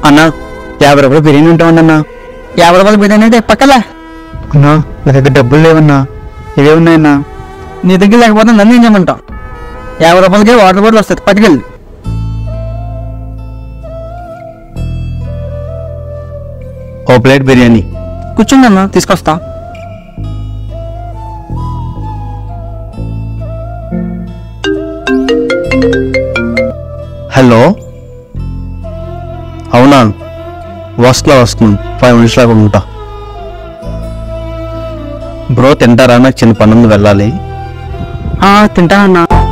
అన్న యాభై రూపాయలు బిర్యానీ ఉంటామండి అన్న యాభై రూపాయలు బిర్యానీ అంటే పక్కలా అన్నా నా దగ్గర డబ్బులు లేవన్నా ఇవే ఉన్నాయన్నా నీ దగ్గర లేకపోతే నన్ను ఏం చేయమంటావు యాభై రూపాయలకి వాటర్ బాటిల్ వస్తుంది పట్టుకెళ్ళి ఓ ప్లేట్ బిర్యానీ కూర్చోండి అన్న తీసుకొస్తా హలో అవునా వస్తున్నా వస్తున్నాను ఫైవ్ మినిట్స్ లాగా ఉంటా బ్రో తింటారా నాకు చిన్న పని ఉంది వెళ్ళాలి ఆ, తింటా అన్నా